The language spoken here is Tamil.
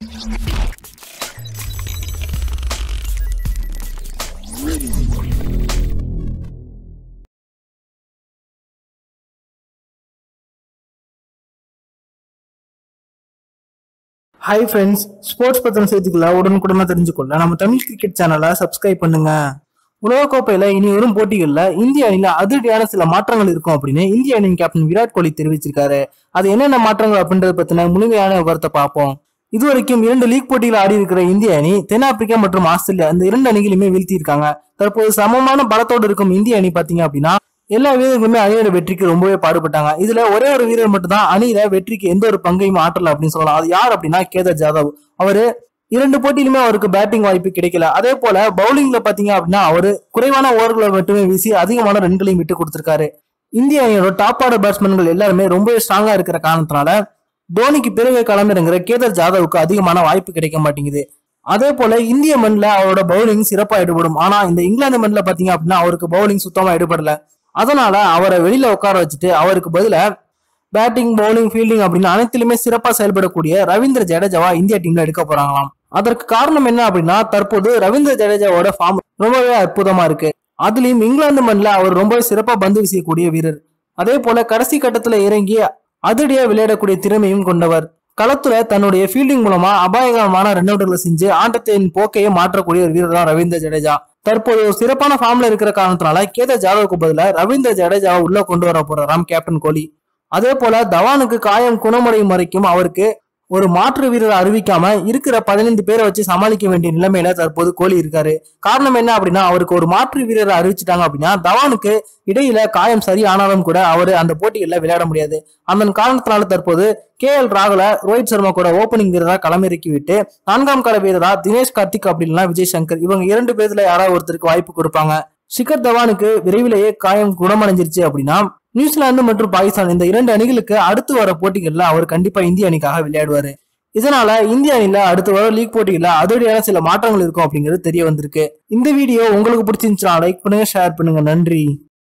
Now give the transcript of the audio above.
ஹாய் ஃப்ரெண்ட்ஸ் ஸ்போர்ட்ஸ் பத்தின செய்திகளை உடனுக்குடனா தெரிஞ்சுக்கொள்ள நம்ம தமிழ் கிரிக்கெட் சேனலை சப்ஸ்கிரைப் பண்ணுங்க உலகக்கோப்பையில இனி வரும் போட்டிகள்ல இந்திய அணியில அதிரடியான சில மாற்றங்கள் இருக்கும் அப்படின்னு இந்திய அணியின் கேப்டன் விராட் கோலி தெரிவிச்சிருக்காரு அது என்னென்ன மாற்றங்கள் அப்படின்றத பத்தின முழுமையான விவரத்தை பார்ப்போம் இதுவரைக்கும் இரண்டு லீக் போட்டிகள் ஆடி இருக்கிற இந்திய அணி தென்னாப்பிரிக்கா மற்றும் ஆஸ்திரேலியா இந்த இரண்டு அணிகளையுமே வீழ்த்தி இருக்காங்க தற்போது சமமான பலத்தோடு இருக்கும் இந்திய அணி பாத்தீங்க அப்படின்னா எல்லா வீரர்களுமே அணியோட வெற்றிக்கு ரொம்பவே பாடுபட்டாங்க இதுல ஒரே ஒரு வீரர் மட்டும் தான் அணியில வெற்றிக்கு எந்த ஒரு பங்கையும் ஆற்றல அப்படின்னு சொல்லலாம் அது யார் அப்படின்னா கேதர் ஜாதவ் அவரு இரண்டு போட்டியிலுமே அவருக்கு பேட்டிங் வாய்ப்பு கிடைக்கல அதே போல பவுலிங்ல பாத்தீங்க அப்படின்னா அவரு குறைவான ஓவர்களை மட்டுமே வீசி அதிகமான ரன்களையும் விட்டு கொடுத்திருக்காரு இந்திய அணியோட டாப் ஆர்டர் பேட்ஸ்மேன்கள் எல்லாருமே ரொம்பவே ஸ்ட்ராங்கா இருக்கிற காரணத்தினால தோனிக்கு பிறகு களமிறங்குற கேதர் ஜாதவுக்கு அதிகமான வாய்ப்பு கிடைக்க மாட்டேங்குது அதே போல இந்திய மண்ணில் அவரோட பவுலிங் சிறப்பா ஈடுபடும் ஆனா இந்த இங்கிலாந்து மண்ணில் பாத்தீங்க அப்படின்னா அவருக்கு பவுலிங் சுத்தமா ஈடுபடல அதனால அவரை வெளியில உட்கார வச்சுட்டு அவருக்கு பதிலா பேட்டிங் பவுலிங் ஃபீல்டிங் அப்படின்னு அனைத்திலுமே சிறப்பா செயல்படக்கூடிய ரவீந்திர ஜடேஜாவா இந்திய டீம்ல எடுக்க போறாங்களாம் அதற்கு காரணம் என்ன அப்படின்னா தற்போது ரவீந்திர ஜடேஜாவோட ஃபார்ம் ரொம்பவே அற்புதமா இருக்கு அதுலயும் இங்கிலாந்து மண்ணில் அவர் ரொம்பவே சிறப்பா பந்து வீசக்கூடிய வீரர் அதே போல கடைசி கட்டத்துல இறங்கி அதிரடியா விளையாடக்கூடிய திறமையும் கொண்டவர் களத்துல தன்னுடைய ஃபீல்டிங் மூலமா அபாயகரமான ரன் அவுட்களை செஞ்சு ஆட்டத்தின் போக்கையே மாற்றக்கூடிய ஒரு வீரர் தான் ரவீந்திர ஜடேஜா தற்போது ஒரு சிறப்பான ஃபார்ம்ல இருக்கிற காரணத்தினால கேதர் ஜாதவுக்கு பதிலாக ரவீந்திர ஜடேஜாவை உள்ள கொண்டு வர போறாராம் கேப்டன் கோலி அதே போல தவானுக்கு காயம் குணமடையும் வரைக்கும் அவருக்கு ஒரு மாற்று வீரரை அறிவிக்காம இருக்கிற பதினைந்து பேரை வச்சு சமாளிக்க வேண்டிய நிலைமையில தற்போது கோலி இருக்காரு காரணம் என்ன அப்படின்னா அவருக்கு ஒரு மாற்று வீரரை அறிவிச்சிட்டாங்க அப்படின்னா தவானுக்கு இடையில காயம் சரி ஆனாலும் கூட அவர் அந்த போட்டிகளில் விளையாட முடியாது அந்த காரணத்தினால தற்போது கே எல் ராகுல ரோஹித் சர்மா கூட ஓபனிங் வீரரா களமிறக்கி விட்டு நான்காம் கால வீரரா தினேஷ் கார்த்திக் அப்படின்னா விஜய் சங்கர் இவங்க இரண்டு பேர்ல யாராவது ஒருத்தருக்கு வாய்ப்பு கொடுப்பாங்க ஷிகர் தவானுக்கு விரைவிலேயே காயம் குணமடைஞ்சிருச்சு அப்படின்னா நியூசிலாந்து மற்றும் பாகிஸ்தான் இந்த இரண்டு அணிகளுக்கு அடுத்து வர போட்டிகள்ல அவர் கண்டிப்பா இந்திய அணிக்காக விளையாடுவாரு இதனால இந்திய அணில அடுத்து வர லீக் போட்டிகள்ல அதிரடியான சில மாற்றங்கள் இருக்கும் அப்படிங்கிறது தெரிய வந்திருக்கு இந்த வீடியோ உங்களுக்கு பிடிச்சிருந்துச்சுன்னா லைக் பண்ணுங்க ஷேர் பண்ணுங்க நன்றி